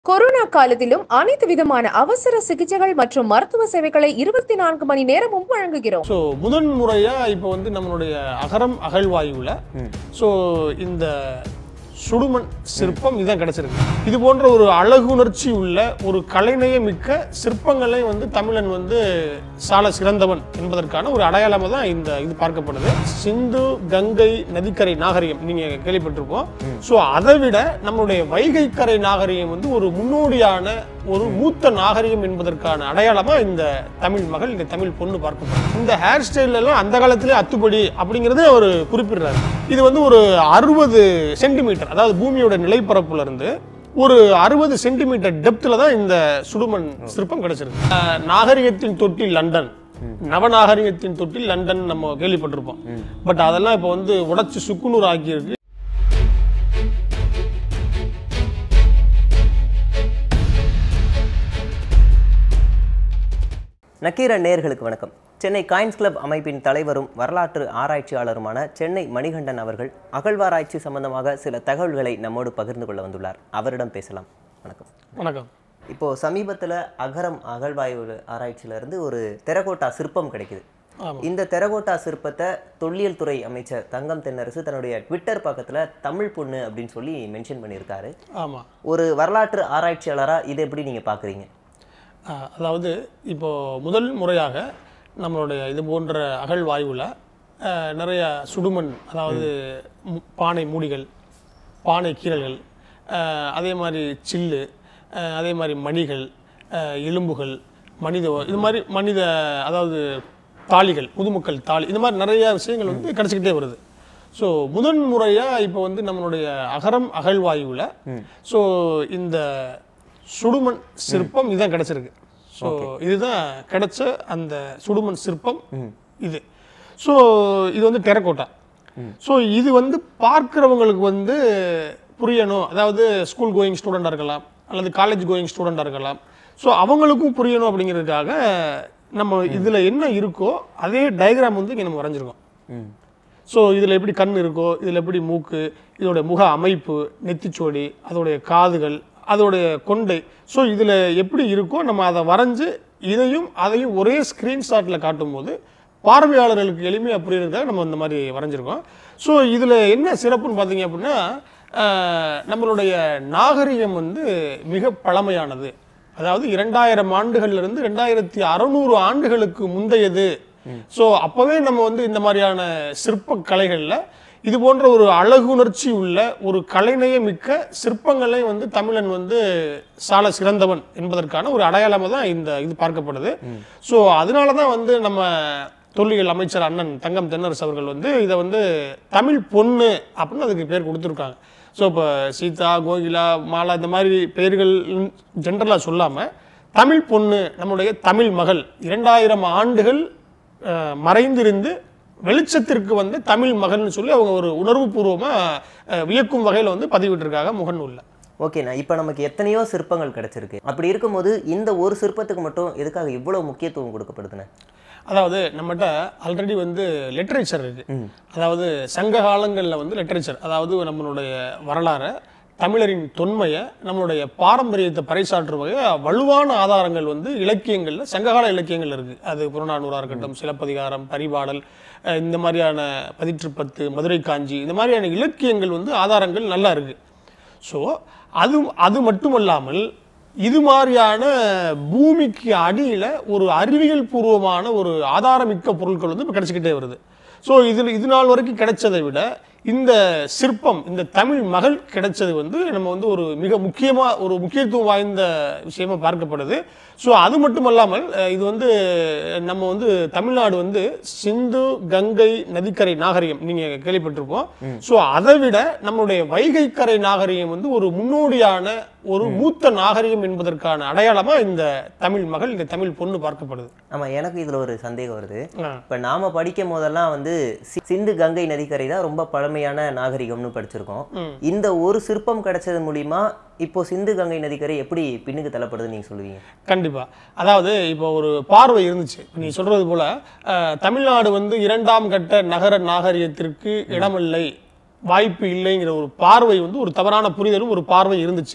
Corona காலத்திலும் அனைத்து விதமான அவசர சிகிச்சைகள் மற்றும் மருத்துவ சேவைகளை இருபத்தி நான்கு மணி நேரமும் வழங்குகிறோம் ஸோ முதன் முறையா இப்போ வந்து நம்மளுடைய அகரம் அகழ்வாயுவில் ஸோ இந்த சுடுமண் சிற்பம் இதான் கிடைச்சிருக்கு இது போன்ற ஒரு அழகுணர்ச்சி உள்ள ஒரு கலைநய மிக்க சிற்பங்களை வந்து தமிழன் வந்து சால சிறந்தவன் என்பதற்கான ஒரு அடையாளமாக தான் இந்த இது பார்க்கப்படுது சிந்து கங்கை நதிக்கரை நாகரிகம் நீங்க கேள்விப்பட்டிருப்போம் ஸோ அதை விட நம்மளுடைய வைகை கரை நாகரிகம் வந்து ஒரு முன்னோடியான ஒரு மூத்த நாகரிகம் என்பதற்கான அடையாளமா இந்த தமிழ் மகள் இந்த தமிழ் பொண்ணு பார்க்கப்படுது இந்த ஹேர் ஸ்டைல் எல்லாம் அந்த காலத்திலே அத்துப்படி அப்படிங்கறது அவர் குறிப்பிடுறாரு இது வந்து ஒரு அறுபது சென்டிமீட்டர் அதாவது பூமியோட நிலைப்பரப்புல இருந்து ஒரு அறுபது சென்டிமீட்டர் டெப்த்ல தான் இந்த சுடுமண் சிற்பம் கிடைச்சிருக்கு அஹ், நாகரிகத்தின் தொட்டில் லண்டன் நவநாகரிகத்தின் தொட்டில் லண்டன் நம்ம கேள்விப்பட்டிருப்போம் பட் அதெல்லாம் இப்போ வந்து உடைச்சு சுக்குநூறு ஆக்கியிருக்கு நக்கீர நேயர்களுக்கு வணக்கம் சென்னை காயின்ஸ் கிளப் அமைப்பின் தலைவரும் வரலாற்று ஆராய்ச்சியாளருமான சென்னை மணிகண்டன் அவர்கள் அகழ்வாராய்ச்சி சம்பந்தமாக சில தகவல்களை நம்மோடு பகிர்ந்து கொள்ள வந்துள்ளார் அவரிடம் பேசலாம் வணக்கம் வணக்கம் இப்போ சமீபத்தில் அகரம் அகழ்வாய்வு ஆராய்ச்சியில இருந்து ஒரு தெரகோட்டா சிற்பம் கிடைக்குது ஆமா. இந்த தெரகோட்டா சிற்பத்தை தொல்லியல் துறை அமைச்சர் தங்கம் தென்னரசு தன்னுடைய ட்விட்டர் பக்கத்துல தமிழ் பொண்ணு அப்படின்னு சொல்லி மென்ஷன் பண்ணியிருக்காரு ஆமா ஒரு வரலாற்று ஆராய்ச்சியாளரா இதை எப்படி நீங்க பாக்குறீங்க ஆஹ் அதாவது இப்போ முதல் முறையாக நம்மளுடைய இது போன்ற அகழ்வாய்வில் நிறைய சுடுமண் அதாவது மு- பானை மூடிகள் பானை கீறல்கள் ஆஹ் அதே மாதிரி சில்லு ஆஹ் அதே மாதிரி மணிகள் ஆஹ் எலும்புகள் மனித இது மாதிரி மனித அதாவது தாளிகள் முதுமக்கள் தாலி இது மாதிரி நிறைய விஷயங்கள் வந்து கிடச்சிக்கிட்டே வருது ஸோ முதன் முறையாக இப்போ வந்து நம்மளுடைய அகரம் அகழ்வாயுவில் ஸோ இந்த சுடுமண் சிற்பம் இதுதான் கிடைச்சிருக்கு ஸோ இதுதான் கிடைச்ச அந்த சுடுமண் சிற்பம் இது ஸோ இது வந்து டெரக்கோட்டா ஸோ இது வந்து பார்க்குறவங்களுக்கு வந்து புரியணும் அதாவது ஸ்கூல் கோயிங் ஸ்டூடெண்டாக இருக்கலாம் அல்லது காலேஜ் கோயிங் ஸ்டூடெண்டாக இருக்கலாம் ஸோ அவங்களுக்கும் புரியணும் அப்படிங்கிறதுக்காக நம்ம இதில் என்ன இருக்கோ அதே டயக்ராம் வந்து இங்கே நம்ம வரைஞ்சிருக்கோம் ஸோ இதில் எப்படி கண் இருக்கோ இதில் எப்படி மூக்கு இதோட முக அமைப்பு நெத்திச்சோடி அதோடைய காதுகள் அதோடைய கொண்டை ஸோ இதில் எப்படி இருக்கோ நம்ம அதை வரைஞ்சு இதையும் அதையும் ஒரே ஸ்க்ரீன்ஷாட்டில் காட்டும்போது பார்வையாளர்களுக்கு எளிமையாக புரியறதுக்காக நம்ம இந்த மாதிரி வரைஞ்சிருக்கோம் ஸோ இதில் என்ன சிறப்புன்னு பார்த்தீங்க அப்படின்னா ஆஹ், நம்மளுடைய நாகரிகம் வந்து மிக பழமையானது அதாவது இரண்டாயிரம் ஆண்டுகள்ல இருந்து ரெண்டாயிரத்தி அறநூறு ஆண்டுகளுக்கு முந்தையது ஸோ அப்பவே நம்ம வந்து இந்த மாதிரியான சிற்ப கலைகள்ல இது போன்ற ஒரு அழகுணர்ச்சி உள்ள ஒரு கலைநய மிக்க சிற்பங்களை வந்து தமிழன் வந்து சால சிறந்தவன் என்பதற்கான ஒரு அடையாளமாக தான் இந்த இது பார்க்கப்படுது ஸோ அதனால தான் வந்து நம்ம தொல்லியல் அமைச்சர் அண்ணன் தங்கம் தென்னரசு அவர்கள் வந்து இதை வந்து தமிழ் பொண்ணு அப்படின்னு அதுக்கு பேர் கொடுத்துருக்காங்க ஸோ இப்போ சீதா கோகிலா மாலா இந்த மாதிரி பெயர்கள் ஜென்ரலாக சொல்லாமல் தமிழ் பொண்ணு நம்முடைய தமிழ் மகள் இரண்டாயிரம் ஆண்டுகள் அஹ், மறைந்திருந்து வெளிச்சத்திற்கு வந்து தமிழ் மகள்னு சொல்லி அவங்க ஒரு உணர்வுபூர்வமாக வியக்கும் வகையில் வந்து பதிவிட்டிருக்காங்க முகநூலில் ஓகேண்ணா இப்போ நமக்கு எத்தனையோ சிற்பங்கள் கிடைச்சிருக்கு அப்படி இருக்கும்போது இந்த ஒரு சிற்பத்துக்கு மட்டும் எதுக்காக இவ்வளவு முக்கியத்துவம் கொடுக்கப்படுதுண்ணே அதாவது நம்மகிட்ட ஆல்ரெடி வந்து லிட்ரேச்சர் இருக்கு அதாவது சங்க காலங்களில் வந்து லிட்ரேச்சர் அதாவது நம்மளுடைய வரலாறை தமிழரின் தொன்மையை நம்மளுடைய பாரம்பரியத்தை பறைசாற்றும் வகையில் வலுவான ஆதாரங்கள் வந்து இலக்கியங்களில் சங்ககால இலக்கியங்கள் இருக்கு அது புறநானூறாக இருக்கட்டும் சிலப்பதிகாரம் பரிபாடல் அஹ் இந்த மாதிரியான பதிற்றுப்பத்து மதுரை காஞ்சி இந்த மாதிரியான இலக்கியங்கள் வந்து ஆதாரங்கள் நல்லா இருக்கு ஸோ அது அது மட்டுமல்லாமல் இது மாதிரியான பூமிக்கு அடியில் ஒரு அறிவியல் பூர்வமான ஒரு ஆதாரமிக்க பொருட்கள் வந்து இப்போ கிடைச்சிக்கிட்டே வருது ஸோ இதில் இது நாள் வரைக்கும் கிடைச்சதை விட இந்த சிற்பம் இந்த தமிழ் மகள் கிடைச்சது வந்து நம்ம வந்து ஒரு மிக முக்கியமாக ஒரு முக்கியத்துவம் வாய்ந்த விஷயமா பார்க்கப்படுது ஸோ அது மட்டுமல்லாமல் அஹ், இது வந்து நம்ம வந்து தமிழ்நாடு வந்து சிந்து கங்கை நதிக்கரை நாகரிகம் நீங்கள் கேள்விப்பட்டிருப்போம் ஸோ அதை விட நம்மளுடைய வைகை கரை நாகரிகம் வந்து ஒரு முன்னோடியான ஒரு மூத்த நாகரிகம் என்பதற்கான அடையாளமா இந்த தமிழ் மகள் இந்த தமிழ் பொண்ணு பார்க்கப்படுது ஆமா எனக்கு இதுல ஒரு சந்தேகம் வருது ஆ. இப்ப நாம படிக்கும் போதெல்லாம் வந்து சி- சிந்து கங்கை நதிக்கரை தான் ரொம்ப பழமையான நாகரிகம்னு படிச்சிருக்கோம் ம். இந்த ஒரு சிற்பம் கிடைச்சது மூலியமா இப்போ சிந்து கங்கை நதிக்கரை எப்படி பின்னுக்கு தள்ளப்படுதுன்னு நீங்க சொல்லுவீங்க கண்டிப்பா அதாவது இப்போ ஒரு பார்வை இருந்துச்சு இப்ப நீ சொல்றது போல அஹ், தமிழ்நாடு வந்து இரண்டாம் கட்ட நகர நாகரிகத்திற்கு இடமில்லை வாய்ப்பு இல்லைங்கிற ஒரு பார்வை வந்து ஒரு தவறான புரிதலும் ஒரு பார்வை இருந்துச்சு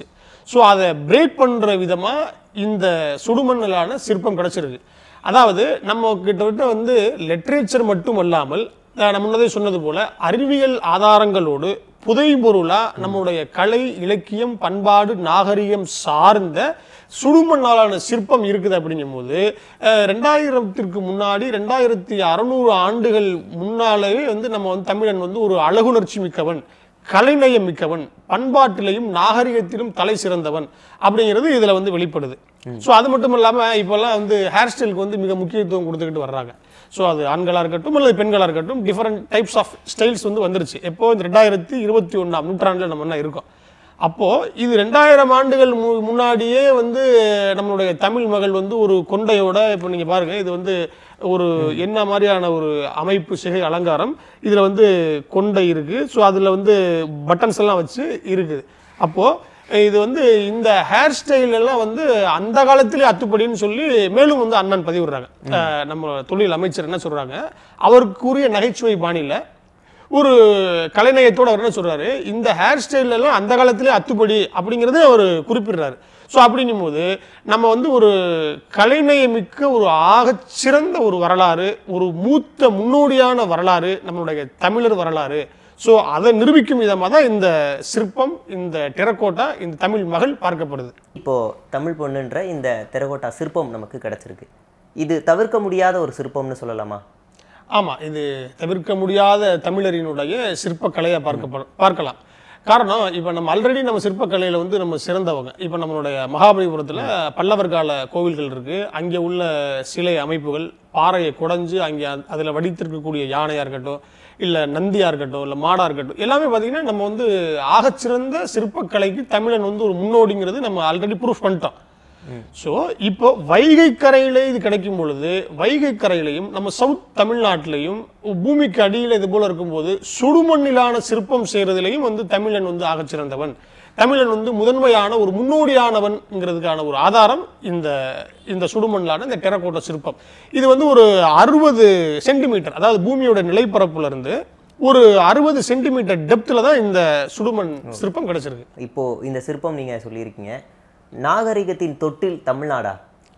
ஸோ அதை பிரேக் பண்ற விதமா இந்த சுடுமண்ணலான சிற்பம் கிடைச்சிருக்கு அதாவது நம்ம கிட்ட வந்து லிட்ரேச்சர் மட்டும் அல்லாமல் அஹ் நான் முன்னதே சொன்னது போல அறிவியல் ஆதாரங்களோடு புதைபொருளா நம்முடைய கலை இலக்கியம் பண்பாடு நாகரிகம் சார்ந்த சுடுமண்ணாலான சிற்பம் இருக்குது அப்படிங்கும்போது அஹ், ரெண்டாயிரத்திற்கு முன்னாடி ரெண்டாயிரத்தி அறநூறு ஆண்டுகள் முன்னாலேயே வந்து நம்ம வந்து தமிழன் வந்து ஒரு அழகுணர்ச்சி மிக்கவன் கலைநயம் மிக்கவன் பண்பாட்டிலையும் நாகரிகத்திலும் தலை சிறந்தவன் அப்படிங்கிறது இதுல வந்து வெளிப்படுது ஸோ அது மட்டும் இல்லாம இப்போல்லாம் வந்து ஹேர் ஸ்டைலுக்கு வந்து மிக முக்கியத்துவம் கொடுத்துக்கிட்டு வர்றாங்க ஸோ அது ஆண்களா இருக்கட்டும் அல்லது பெண்களா இருக்கட்டும் டிஃபரெண்ட் டைப்ஸ் ஆஃப் ஸ்டைல்ஸ் வந்து வந்துருச்சு எப்போ இந்த ரெண்டாயிரத்தி இருபத்தி ஒன்றாம் நூற்றாண்டுல நம்ம என்ன இருக்கோம் அப்போ இது ரெண்டாயிரம் ஆண்டுகள் மு- முன்னாடியே வந்து நம்மளுடைய தமிழ் மகள் வந்து ஒரு கொண்டையோட இப்போ நீங்க பாருங்க இது வந்து ஒரு என்ன மாதிரியான ஒரு அமைப்பு சிகை அலங்காரம் இதுல வந்து கொண்டை இருக்கு ஸோ அதுல வந்து பட்டன்ஸ் எல்லாம் வச்சு இருக்குது அப்போ இது வந்து இந்த ஹேர் ஸ்டைல் எல்லாம் வந்து அந்த காலத்திலே அத்துப்படின்னு சொல்லி மேலும் வந்து அண்ணன் பதிவிடுறாங்க அஹ் நம்ம தொழில் அமைச்சர் என்ன சொல்றாங்க அவருக்குரிய நகைச்சுவை பாணியில ஒரு கலைநயத்தோட அவர் என்ன சொல்றாரு இந்த ஹேர் ஸ்டைல் எல்லாம் அந்த காலத்திலே அத்துப்படி அப்படிங்கறத அவர் குறிப்பிடுறாரு ஸோ அப்படிங்கும்போது நம்ம வந்து ஒரு கலைநயமிக்க ஒரு ஆகச் சிறந்த ஒரு வரலாறு ஒரு மூத்த முன்னோடியான வரலாறு நம்மளுடைய தமிழர் வரலாறு ஸோ அதை நிரூபிக்கும் விதமாக தான் இந்த சிற்பம் இந்த டெரக்கோட்டா இந்த தமிழ் மகள் பார்க்கப்படுது இப்போ தமிழ் பொண்ணுன்ற இந்த தெரகோட்டா சிற்பம் நமக்கு கிடைச்சிருக்கு இது தவிர்க்க முடியாத ஒரு சிற்பம்னு சொல்லலாமா ஆமா இது தவிர்க்க முடியாத தமிழரினுடைய சிற்பக்கலையை பார்க்க பார்க்கலாம் காரணம் இப்போ நம்ம ஆல்ரெடி நம்ம சிற்பக்கலையில வந்து நம்ம சிறந்தவங்க இப்போ நம்மளுடைய மகாபலிபுரத்துல பல்லவர் கால கோவில்கள் இருக்கு அங்கே உள்ள சிலை அமைப்புகள் பாறையை குடைஞ்சு அங்கே அ- அதுல வடித்திருக்கக்கூடிய யானையா இருக்கட்டும் இல்ல நந்தியா இருக்கட்டும் இல்ல மாடா இருக்கட்டும் எல்லாமே பாத்தீங்கன்னா நம்ம வந்து ஆகச்சிறந்த சிற்பக்கலைக்கு தமிழன் வந்து ஒரு முன்னோடிங்கிறது நம்ம ஆல்ரெடி ப்ரூஃப் பண்ணிட்டோம் ஸோ இப்போ வைகை கரையிலே இது கிடைக்கும் பொழுது வைகை கரையிலையும் நம்ம சவுத் தமிழ்நாட்டிலையும் பூமிக்கு அடியில் இது போல இருக்கும்போது சுடுமண்ணிலான சிற்பம் செய்யறதுலையும் வந்து தமிழன் வந்து ஆகச்சிறந்தவன் தமிழன் வந்து முதன்மையான ஒரு முன்னோடியானவன்ங்கிறதுக்கான ஒரு ஆதாரம் இந்த இந்த சுடுமண்ணிலான இந்த டெரக்கோட்டா சிற்பம் இது வந்து ஒரு அறுபது சென்டிமீட்டர் அதாவது பூமியோட நிலைப்பரப்புல இருந்து ஒரு அறுபது சென்டிமீட்டர் டெப்த்ல தான் இந்த சுடுமண் சிற்பம் கிடைச்சிருக்கு இப்போ இந்த சிற்பம் நீங்க சொல்லியிருக்கீங்க நாகரிகத்தின் தொட்டில் தமிழ்நாடா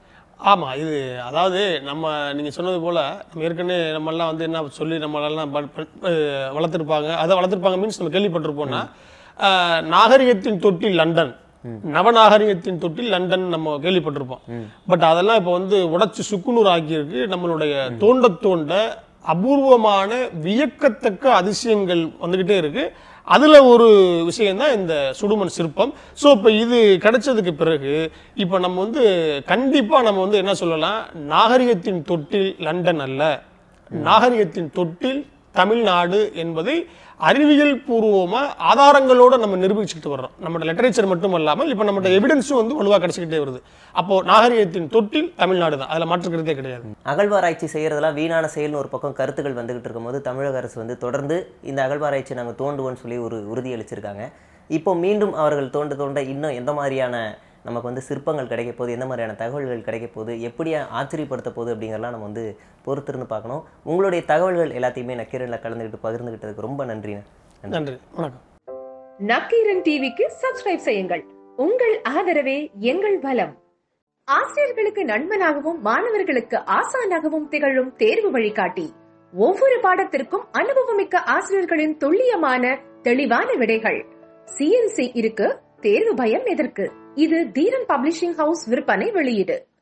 ஆமா இது அதாவது நம்ம நீங்க சொன்னது போல நம்ம ஏற்கனவே நம்ம எல்லாம் வந்து என்ன சொல்லி நம்ம எல்லாம் ப- ப- அஹ் வளர்த்திருப்பாங்க அதை வளர்த்திருப்பாங்க மீன்ஸ் நம்ம கேள்விப்பட்டிருப்போம்னா அஹ், நாகரிகத்தின் தொட்டில் லண்டன் நவநாகரிகத்தின் தொட்டில் லண்டன் நம்ம கேள்விப்பட்டிருப்போம் பட் அதெல்லாம் இப்போ வந்து உடைச்சு சுக்குநூறு ஆக்கியிருக்கு நம்மளுடைய தோண்ட தோண்ட அபூர்வமான வியக்கத்தக்க அதிசயங்கள் வந்துகிட்டே இருக்கு அதுல ஒரு விஷயம் தான் இந்த சுடுமண் சிற்பம் ஸோ இப்போ இது கிடைச்சதுக்கு பிறகு இப்போ நம்ம வந்து கண்டிப்பா நம்ம வந்து என்ன சொல்லலாம் நாகரிகத்தின் தொட்டில் லண்டன் அல்ல நாகரிகத்தின் தொட்டில் தமிழ்நாடு என்பதை அறிவியல் பூர்வமா ஆதாரங்களோட நம்ம நிரூபிச்சுட்டு வர்றோம் நம்மளோட லிட்டரேச்சர் மட்டும் இல்லாமல் இப்போ நம்மளோட எவிடன்ஸும் வந்து வலுவா கிடைச்சிக்கிட்டே வருது அப்போ நாகரிகத்தின் தொட்டில் தமிழ்நாடு தான் அதுல மாற்றுக்கிறதே கிடையாது அகழ்வாராய்ச்சி செய்யறதெல்லாம் வீணான செயல்னு ஒரு பக்கம் கருத்துக்கள் வந்துகிட்டு இருக்கும்போது தமிழக அரசு வந்து தொடர்ந்து இந்த அகழ்வாராய்ச்சி நாங்கள் தோண்டுவோம்னு சொல்லி ஒரு உறுதி அளிச்சிருக்காங்க இப்போ மீண்டும் அவர்கள் தோண்ட தோண்ட இன்னும் எந்த மாதிரியான நமக்கு வந்து சிற்பங்கள் கிடைக்க போகுது எந்த மாதிரியான தகவல்கள் கிடைக்க போகுது எப்படி ஆச்சரியப்படுத்த போகுது அப்படிங்கிறலாம் நம்ம வந்து பொறுத்திருந்து பார்க்கணும் உங்களுடைய தகவல்கள் எல்லாத்தையுமே நக்கீரனில் கலந்துக்கிட்டு பகிர்ந்துக்கிட்டதுக்கு ரொம்ப நன்றிண்ணே நன்றி வணக்கம் நக்கீரன் டிவிக்கு சப்ஸ்கிரைப் செய்யுங்கள் உங்கள் ஆதரவே எங்கள் பலம் ஆசிரியர்களுக்கு நண்பனாகவும் மாணவர்களுக்கு ஆசானாகவும் திகழும் தேர்வு வழிகாட்டி ஒவ்வொரு பாடத்திற்கும் அனுபவமிக்க ஆசிரியர்களின் துல்லியமான தெளிவான விடைகள் சிஎன்சி இருக்கு தேர்வு பயம் எதற்கு இது தீரன் பப்ளிஷிங் ஹவுஸ் விற்பனை வெளியீடு